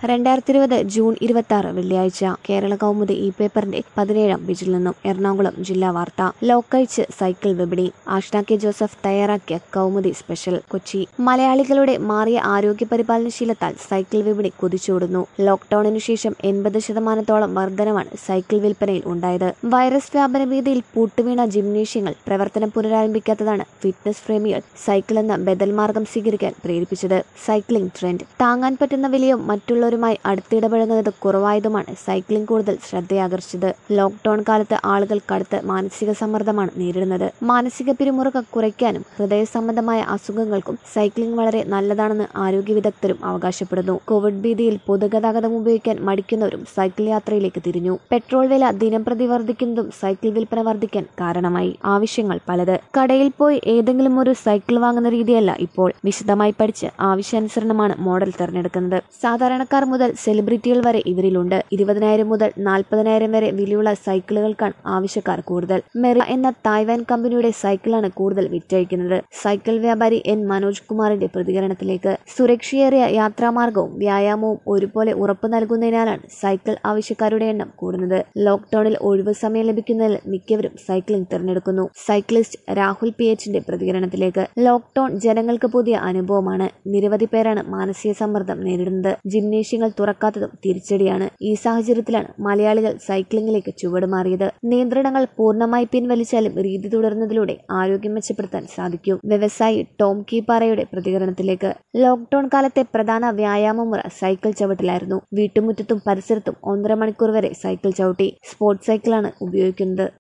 രണ്ടായിരത്തി ഇരുപത് ജൂൺ ഇരുപത്തി ആറ് വെള്ളിയാഴ്ച കേരള കൗമുദി ഇ പേപ്പറിന്റെ പതിനേഴാം പേജിൽ നിന്നും എറണാകുളം ജില്ലാ വാർത്ത ലോക്കഴിച്ച് സൈക്കിൾ വിപണി ആഷ്ന കെ ജോസഫ് തയ്യാറാക്കിയ കൗമുദി സ്പെഷ്യൽ കൊച്ചി മലയാളികളുടെ മാറിയ ആരോഗ്യ പരിപാലന ശീലത്താൽ സൈക്കിൾ വിപണി കുതിച്ചോടുന്നു ലോക്ഡൌണിനു ശേഷം എൺപത് ശതമാനത്തോളം വർധനമാണ് സൈക്കിൾ വിൽപ്പനയിൽ ഉണ്ടായത് വൈറസ് വ്യാപന ഭീതിയിൽ പൂട്ടുവീണ ജിംനേഷ്യങ്ങൾ പ്രവർത്തനം പുനരാരംഭിക്കാത്തതാണ് ഫിറ്റ്നസ് പ്രേമികൾ സൈക്കിൾ എന്ന ബദൽ മാർഗം സ്വീകരിക്കാൻ പ്രേരിപ്പിച്ചത് സൈക്ലിംഗ് ട്രെൻഡ് താങ്ങാൻ പറ്റുന്ന വിലയും മറ്റുള്ളവരുമായി അടുത്തിടപഴകുന്നത് കുറവായതുമാണ് സൈക്ലിംഗ് കൂടുതൽ ശ്രദ്ധയാകർഷിച്ചത് ലോക്ഡൌൺ കാലത്ത് ആളുകൾ കടുത്ത മാനസിക സമ്മർദ്ദമാണ് നേരിടുന്നത് മാനസിക പിരിമുറുക്കം കുറയ്ക്കാനും ഹൃദയ സംബന്ധമായ അസുഖങ്ങൾക്കും സൈക്ലിംഗ് വളരെ നല്ലതാണെന്ന് ആരോഗ്യ വിദഗ്ധരും അവകാശപ്പെടുന്നു കോവിഡ് ഭീതിയിൽ പൊതുഗതാഗതം ഉപയോഗിക്കാൻ മടിക്കുന്നവരും സൈക്കിൾ യാത്രയിലേക്ക് തിരിഞ്ഞു പെട്രോൾ വില ദിനംപ്രതി വർദ്ധിക്കുന്നതും സൈക്കിൾ വിൽപ്പന വർദ്ധിക്കാൻ കാരണമായി ആവശ്യങ്ങൾ പലത് കടയിൽ പോയി ഏതെങ്കിലും ഒരു സൈക്കിൾ വാങ്ങുന്ന രീതിയല്ല ഇപ്പോൾ വിശദമായി പഠിച്ച് ആവശ്യാനുസരണമാണ് മോഡൽ തിരഞ്ഞെടുക്കുന്നത് സാധാരണക്കാർ മുതൽ സെലിബ്രിറ്റികൾ വരെ ഇവരിലുണ്ട് ഇരുപതിനായിരം മുതൽ നാൽപ്പതിനായിരം വരെ വിലയുള്ള സൈക്കിളുകൾക്കാണ് ആവശ്യക്കാർ കൂടുതൽ മെറി എന്ന തായ്വാൻ കമ്പനിയുടെ സൈക്കിളാണ് കൂടുതൽ വിറ്റഴിക്കുന്നത് സൈക്കിൾ വ്യാപാരി എൻ മനോജ് കുമാറിന്റെ പ്രതികരണത്തിലേക്ക് സുരക്ഷയേറിയ യാത്രാമാർഗവും വ്യായാമവും ഒരുപോലെ ഉറപ്പു നൽകുന്നതിനാലാണ് സൈക്കിൾ ആവശ്യക്കാരുടെ എണ്ണം കൂടുന്നത് ലോക്ഡൌണിൽ ഒഴിവു സമയം ലഭിക്കുന്നതിൽ മിക്കവരും സൈക്ലിംഗ് തിരഞ്ഞെടുക്കുന്നു സൈക്ലിസ്റ്റ് രാഹുൽ പി എച്ചിന്റെ പ്രതികരണത്തിലേക്ക് ലോക്ഡൌൺ ജനങ്ങൾക്ക് പുതിയ അനുഭവമാണ് നിരവധി പേരാണ് മാനസിക സമ്മർദ്ദം നേരിടുന്നത് ജിംനേഷ്യങ്ങൾ തുറക്കാത്തതും തിരിച്ചടിയാണ് ഈ സാഹചര്യത്തിലാണ് മലയാളികൾ സൈക്ലിംഗിലേക്ക് ചുവടുമാറിയത് നിയന്ത്രണങ്ങൾ പൂർണ്ണമായി പിൻവലിച്ചാലും രീതി തുടരുന്നതിലൂടെ ആരോഗ്യം മെച്ചപ്പെടുത്താൻ സാധിക്കും വ്യവസായി ടോം കീപ്പാറയുടെ പ്രതികരണത്തിലേക്ക് ലോക്ഡൌൺ കാലത്തെ പ്രധാന വ്യായാമമുറ സൈക്കിൾ ചവിട്ടിലായിരുന്നു വീട്ടുമുറ്റത്തും പരിസരത്തും ഒന്നര മണിക്കൂർ വരെ സൈക്കിൾ ചവിട്ടി സ്പോർട്സ് സൈക്കിളാണ് ഉപയോഗിക്കുന്നത്